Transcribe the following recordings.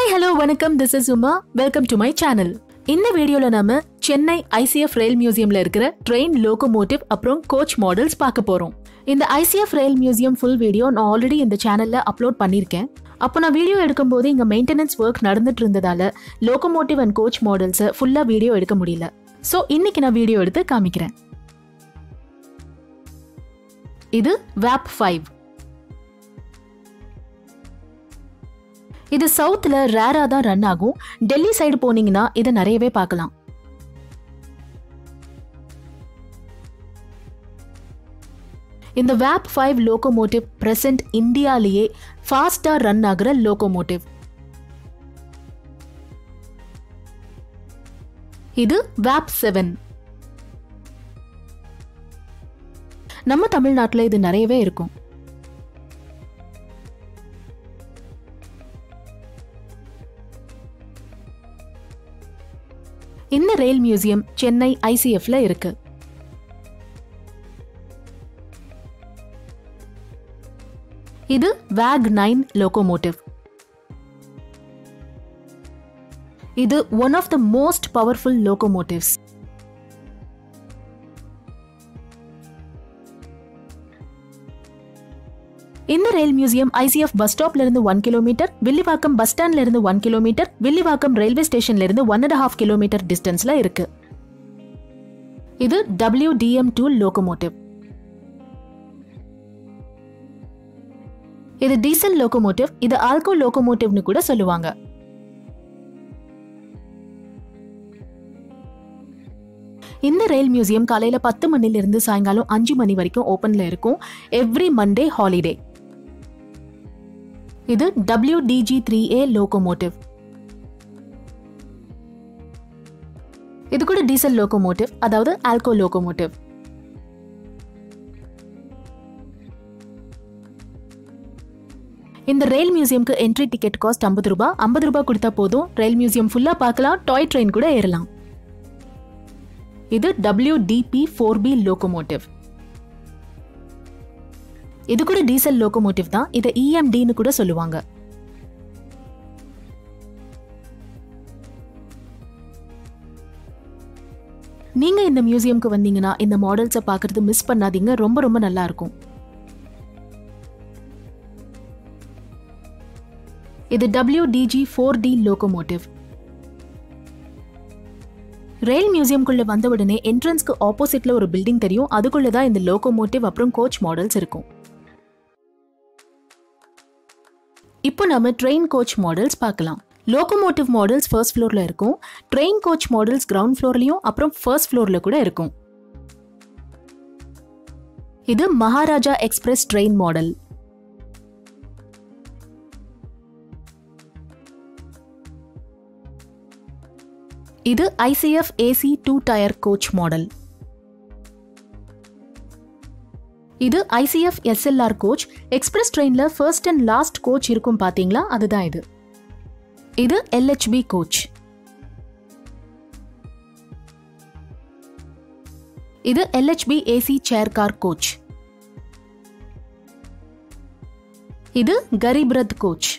hi hello வணக்கம் this is Uma welcome to my channel இந்த வீடியோல நாம சென்னை ஐசிஎஃப் ரயில் மியூசியம்ல இருக்கிற ட்ரெயின் லோகோமோட்டிவ் அப்புறம் கோச் மாடல்ஸ் பார்க்க போறோம் இந்த ICF rail museum full video நான் ஆல்ரெடி இந்த சேனல்ல அப்லோட் பண்ணியிருக்கேன் அப்போ நான் வீடியோ எடுக்கும்போது இங்க மெயின்டெனன்ஸ் ஒர்க் நடந்துட்டு இருந்ததால லோகோமோட்டிவ் அண்ட் கோச் மாடல்ஸை ஃபுல்லா வீடியோ எடுக்க முடியல ஸோ இன்னைக்கு நான் வீடியோ எடுத்து காமிக்கிறேன் இது வேப் ஃபைவ் இது சவுத்துல ரேரா தான் ரன் ஆகும் டெல்லி சைடு போனீங்கன்னா இதை நிறையவே பார்க்கலாம் இந்த வேப் ஃபைவ் லோகோமோட்டிவ் பிரசன்ட் இந்தியாலேயே ஃபாஸ்டா ரன் ஆகுற லோகோமோட்டிவ் இது வேப் செவன் நம்ம தமிழ்நாட்டில் இது நிறையவே இருக்கும் இந்த ரயில் மியூசியம் சென்னை ஐசிஎஃப்ல இருக்கு இது வேக் நைன் லோகோமோட்டிவ் இது one of the most powerful locomotives இந்த ரயில் மியூசியம் ஐசிஎஃப் பஸ் ஸ்டாப்ல இருந்து ஒன் கிலோமீட்டர் வில்லிவாக்கம் பஸ் ஸ்டாண்ட்ல இருந்து ஒன் கிலோமீட்டர் வில்லிவாக்கம் ரயில்வே ஸ்டேஷன்ல இருந்து ஒன் அண்ட் ஹாஃப் கிலோமீட்டர் டிஸ்டன்ஸ்ல இருக்கு இது டபிள்யூ டிஎம் டூ லோகோமோட்டிவ் இது டீசல் லோகோமோட்டிவ் இது ஆல்கோ லோகோமோட்டிவ்னு கூட சொல்லுவாங்க இந்த ரயில் மியூசியம் காலையில பத்து மணில இருந்து சாயங்காலம் அஞ்சு மணி வரைக்கும் ஓபன்ல இருக்கும் எவ்ரி மண்டே ஹாலிடே இது W DG three A locomotive இது கூட டீசல் லோகோமோட்டிவ் அதாவது ஆல்கோ லோகோமோட்டிவ் இந்த ரயில் மியூசியம்க்கு என்ட்ரி டிக்கெட் காஸ்ட் ஐம்பது ரூபாய் ஐம்பது ரூபாய் கொடுத்தா போதும் ரயில் மியூசியம் ஃபுல்லா பார்க்கலாம் டாய் ட்ரெயின் கூட ஏறலாம் இது W DP four B locomotive இது கூட டீசல் லோகோமோட்டிவ் தான் இதை இஎம்டின்னு கூட சொல்லுவாங்க நீங்க இந்த மியூசியம்க்கு வந்தீங்கன்னா இந்த மாடல்ஸை பார்க்கறது மிஸ் பண்ணாதீங்க ரொம்ப ரொம்ப நல்லா இருக்கும் இது W DG four D locomotive rail மியூசியம்குள்ள வந்த உடனே என்ட்ரன்ஸ்க்கு ஆப்போசிட்ல ஒரு பில்டிங் தெரியும் அதுக்குள்ள தான் இந்த லோகோமோட்டிவ் அப்புறம் கோச் மாடல்ஸ் இருக்கும் இப்போ நம்ம ட்ரெயின் கோச் மாடல்ஸ் பார்க்கலாம் லோகோமோட்டிவ் மாடல்ஸ் ஃபர்ஸ்ட் ஃப்ளோர்ல இருக்கும் ட்ரெயின் கோச் மாடல்ஸ் கிரவுண்ட் ஃப்ளோர்லயும் அப்புறம் ஃபர்ஸ்ட் ஃப்ளோர்ல கூட இருக்கும் இது மகாராஜா எக்ஸ்பிரஸ் ட்ரெயின் மாடல் இது ICF AC two tier coach model இது ஐசிஎஃப் எஸ்எல்ஆர் கோச் எக்ஸ்பிரஸ் ட்ரெயின்ல ஃபர்ஸ்ட் அண்ட் லாஸ்ட் கோச் இருக்கும் பாத்தீங்களா அதுதான் இது இது எல்ஹெச்பி கோச் இது LHB AC chair car coach இது கரீப் ரத் கோச்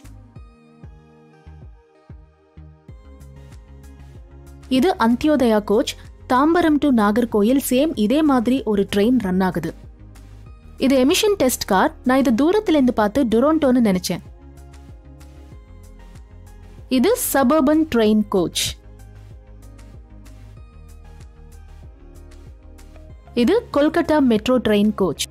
இது Antyodaya coach Tambaram to Nagercoil same இதே மாதிரி ஒரு ட்ரெயின் ரன் ஆகுது இது எமிஷன் டெஸ்ட் கார் நான் இது தூரத்துல இருந்து பார்த்து டொரோண்டோன்னு நினைச்சேன் இது சபர்பன் ட்ரெயின் கோச் இது கொல்கத்தா மெட்ரோ ட்ரெயின் கோச்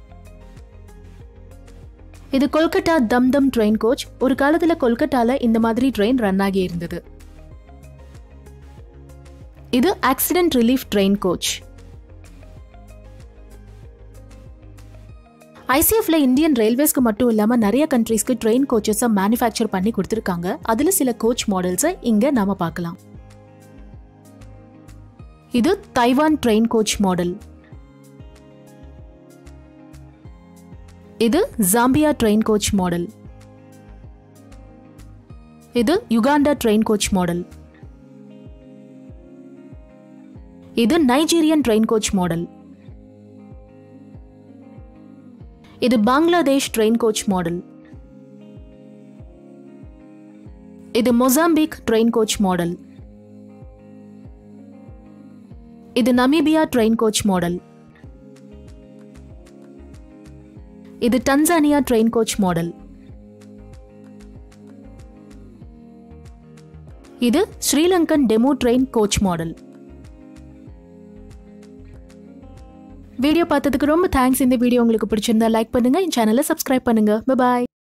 இது கொல்கத்தா தம்தம் ட்ரெயின் கோச் ஒரு காலத்துல கொல்கத்தால இந்த மாதிரி ட்ரெயின் ரன் ஆகி இருந்தது இது ஆக்சிடென்ட் ரிலீஃப் ட்ரெயின் கோச் ஐசிஎஃப்ல இந்தியன் ரயில்வேஸ்க்கு மட்டும் இல்லாம நிறைய கண்ட்ரீஸ்க்கு ட்ரெயின் கோச்சஸை மேனுஃபேக்சர் பண்ணி கொடுத்துருக்காங்க அதுல சில கோச் மாடல்ஸை இங்க நாம பார்க்கலாம் இது தைவான் ட்ரெயின் கோச் மாடல் இது ஜாம்பியா ட்ரெயின் கோச் மாடல் இது யுகாண்டா ட்ரெயின் கோச் மாடல் இது நைஜீரியன் ட்ரெயின் கோச் மாடல் இது பங்களாதேஷ் ட்ரெயின் கோச் மாடல் இது மொசாம்பிக் ட்ரெயின் கோச் மாடல் இது நமீபியா ட்ரெயின் கோச் மாடல் இது டன்சானியா ட்ரெயின் கோச் மாடல் இது Sri Lankan demo train coach model video பார்த்ததுக்கு ரொம்ப thanks இந்த வீடியோ உங்களுக்கு பிடிச்சிருந்தா லைக் பண்ணுங்க என் சேனலை சப்ஸ்கிரைப் பண்ணுங்க பாய்